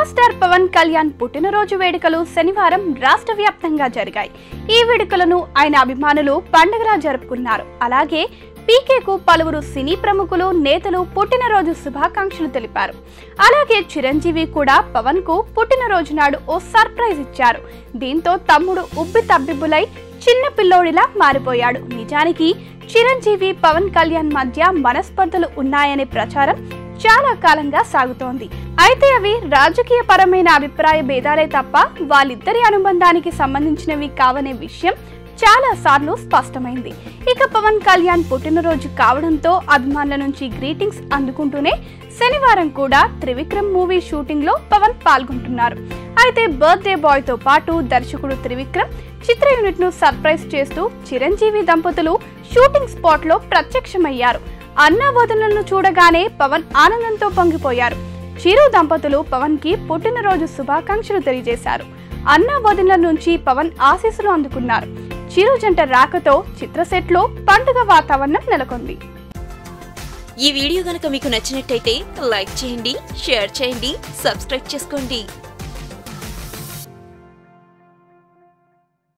power star Pawan Kalyan పుట్టినరోజు వేడుకలు శనివారం రాష్ట్ర వ్యాప్తంగా జరిగాయి ఈ వేడుకలను ఆయన అభిమానులు పండుగలా జరుపుకున్నారు అలాగే పీకేకు పలువురు సినీ ప్రముఖులు నేతలు పుట్టినరోజు శుభాకాంక్షలు తెలిపారు అలాగే చిరంజీవి కూడా పవన్ కు పుట్టినరోజు నాడు ఓ సర్ప్రైజ్ ఇచ్చారు దీంతో తమ్ముడు ఉబ్బి తబ్బిబ్బులై చిన్న పిల్లోడిలా మారిపోయాడు నిజానికి చిరంజీవి పవన్ కళ్యాణ్ మధ్య మనస్పర్ధలు ఉన్నాయనే ప్రచారం చాలా కాలంగా సాగుతోంది అయితే అవి రాజకీయ పరమైన అభిప్రాయ భేదాలే తప్ప వాళ్ళిద్దరి అనుబంధానికి సంబంధించినవి కావనే విషయం చాలా సార్లు స్పష్టమైంది ఇక పవన్ కళ్యాణ్ పుట్టినరోజు కావడంతో అభిమానుల నుంచి గ్రీటింగ్స్ అందుకుంటూనే శనివారం కూడా త్రివిక్రమ్ మూవీ షూటింగ్ లో పవన్ పాల్గొంటున్నారు అయితే బర్త్డే బాయ్ తో పాటు దర్శకుడు త్రివిక్రమ్ చిత్ర యూనిట్ ను సర్ప్రైజ్ చేస్తూ చిరంజీవి దంపతులు షూటింగ్ స్పాట్ లో ప్రత్యక్షమయ్యారు అన్న వదనలను చూడగానే పవన్ ఆనందంతో పొంగిపోయారు చిరు దంపతులు పవన్ కి పుట్టినరోజు శుభాకాంక్షలు తెలియజేశారు అన్న వదినల నుంచి పవన్ ఆశీస్సులు అందుకున్నారు చిరు జంట రాకతో చిత్ర సెట్ లో పండుగ వాతావరణం నెలకొంది ఈ వీడియో గనక మీకు నచ్చినట్టయితే లైక్ చేయండి షేర్ చేయండి సబ్స్క్రైబ్ చేసుకోండి